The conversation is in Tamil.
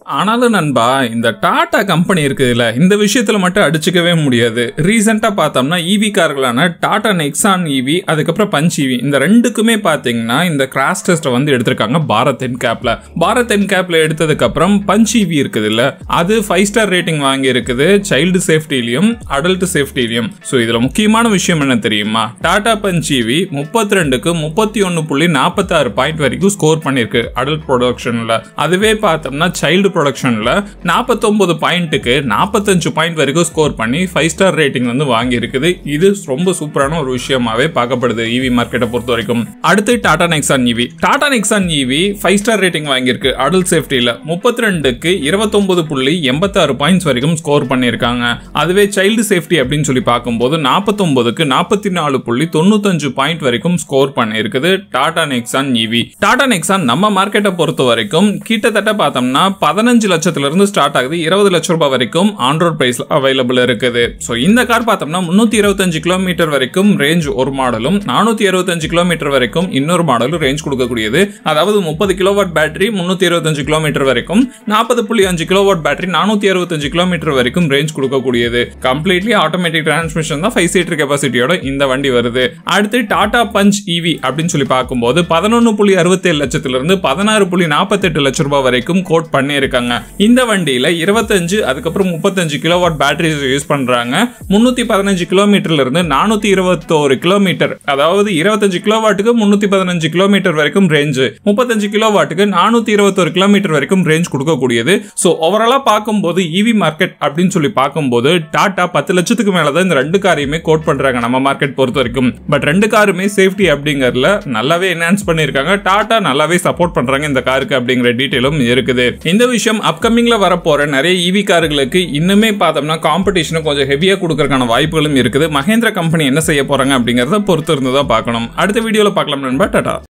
ஆனாலும் நண்பா இந்த டாடா கம்பெனி இருக்குதுல்ல இந்த விஷயத்துல மட்டும் அடிச்சுக்கவே முடியாது ரீசெண்டா பார்த்தோம்னா ஈவி கார்களான டாடா நெக்ஸான் ஈவி அதுக்கப்புறம் பஞ்ச் ஈவி இந்த ரெண்டுக்குமே பாத்தீங்கன்னா இந்த கிராஸ் டெஸ்ட்டை வந்து எடுத்திருக்காங்க பாரத் என் கேப்ல பாரத் என் கேப்ல எடுத்ததுக்கு அப்புறம் பஞ்ச் ஈவி இருக்குது இல்ல அது ஃபைவ் ஸ்டார் ரேட்டிங் வாங்கி இருக்குது சைல்டு சேஃப்டிலையும் அடல்ட் சேஃப்டிலையும் ஸோ இதுல முக்கியமான விஷயம் என்ன தெரியுமா டாடா பஞ்ச் ஈவி முப்பத்தி ரெண்டுக்கு முப்பத்தி ஒன்னு புள்ளி நாற்பத்தாறு பாயிண்ட் வரைக்கும் ஸ்கோர் பண்ணிருக்கு அடல்ட் ப்ரொடக்ஷன்ல அதுவே பார்த்தோம்னா சைல்டு ப்ரொடக்ஷன்ல நாற்பத்தொன்பது பாயிண்ட்டுக்கு நாற்பத்தஞ்சு பாயிண்ட் வரைக்கும் ஸ்கோர் பண்ணி ஃபைவ் ஸ்டார் ரேட்டிங் வந்து வாங்கி இருக்குது இது ரொம்ப சூப்பரான ஒரு விஷயமாவே பார்க்கப்படுது இவி மார்க்கெட்டை பொறுத்த வரைக்கும் அடுத்து Tata Nexon EV Tata Nexon EV five star rating வாங்கியிருக்கு அடல்ட் சேஃப்டியில் முப்பத்தி ரெண்டுக்கு இருபத்தொன்பது புள்ளி எண்பத்தாறு பாயிண்ட்ஸ் வரைக்கும் ஸ்கோர் பண்ணியிருக்காங்க அதுவே சைல்டு சேஃப்டி அப்படின்னு சொல்லி பார்க்கும்போது நாற்பத்தொன்பதுக்கு நாற்பத்தி நாலு புள்ளி தொண்ணூத்தஞ்சு பாயிண்ட் வரைக்கும் ஸ்கோர் பண்ணியிருக்குது Tata Nexon EV Tata Nexon நம்ம மார்க்கெட்டை பொறுத்த வரைக்கும் கிட்டத்தட்ட பார்த்தோம்னா பதினஞ்சு லட்சத்துல இருந்து ஸ்டார்ட் ஆகுது இருபது லட்ச ரூபாய் வரைக்கும் ஆன்ரோட் பிரைஸ் அவைலபிள் இருக்குது ஸோ இந்த கார் பார்த்தோம்னா முன்னூத்தி இருபத்தஞ்சு கிலோமீட்டர் வரைக்கும் ரேஞ்ச் ஒரு மாடலும் நானூத்தி இருபத்தஞ்சு கிலோமீட்டர் வரைக்கும் இன்னொரு மாடலும் ரேஞ்ச் கொடுக்கக்கூடியது அதாவது முப்பது கிலோவாட் பேட்டரி முன்னூத்தி இருபத்தஞ்சு கிலோமீட்டர் வரைக்கும் நாற்பது புள்ளி அஞ்சு கிலோவாட் பேட்டரி நானூத்தி அறுபத்தஞ்சு கிலோமீட்டர் வரைக்கும் ரேஞ்ச் கொடுக்கக்கூடியது கம்ப்ளீட்லி ஆட்டோமேட்டிக் டிரான்ஸ்மிஷன் தான் ஃபைவ் சீட்டர் கெபாசிட்டியோட இந்த வண்டி வருது அடுத்து டாடா பஞ்ச் இவி அப்படின்னு சொல்லி பார்க்கும்போது பதினொன்று புள்ளி அறுபத்தேழு லட்சத்திலிருந்து பதினாறு புள்ளி நாற்பத்தெட்டு லட்ச ரூபாய் வரைக்கும் கோட் பண்ணியிருக்காங்க இந்த வண்டியில இருபத்தஞ்சு அதுக்கப்புறம் முப்பத்தஞ்சு கிலோவாட் பேட்டரிஸ் யூஸ் பண்றாங்க முன்னூத்தி பதினஞ்சு கிலோமீட்டர்ல இருந்து நானூத்தி இருபத்தோரு கிலோமீட்டர் அதாவது இருபத்தஞ்சு கிலோவாட்டுக்கு முன்னூத்தி பதினஞ்சு கிலோமீட்டர் வரைக்கும் ரேஞ்ச் முப்பத்தஞ்சு கிலோவாட்டுக்கு நானூத்தி இருபத்தோரு கிலோமீட்டர் வரைக்கும் ரேஞ்ச் கொடுக்கக்கூடியது ஸோ ஓவராலா பார்க்கும்போது இவி மார்க்கெட் அப்படின்னு சொல்லி பார்க்கும்போது டாடா பத்து லட்சத்துக்கு மேலதான் இந்த ரெண்டு காரையுமே கோட் பண்றாங்க நம்ம மார்க்கெட் பொறுத்த வரைக்கும் பட் ரெண்டு காருமே சேஃப்டி அப்படிங்கறதுல நல்லாவே என்ஹான்ஸ் பண்ணிருக்காங்க டாடா நல்லாவே சப்போர்ட் பண்றாங்க இந்த காருக்கு அப்படிங்கிற டீட்டெயிலும் இருக்குது இந்த விஷயம் அப்கமிங்ல வரப்போற நிறைய இவி கார்களுக்கு இன்னுமே பார்த்தோம்னா காம்படிஷனும் கொஞ்சம் ஹெவியா கொடுக்கறதுக்கான வாய்ப்புகளும் இருக்குது மகேந்திரா கம்பெனி என்ன செய்ய போறாங்க அப்படிங்கறத பொறுத்து இருந்ததா பார்க்கணும் அடுத்த வீடியோல பார்க்கலாம் நண்பா டாடா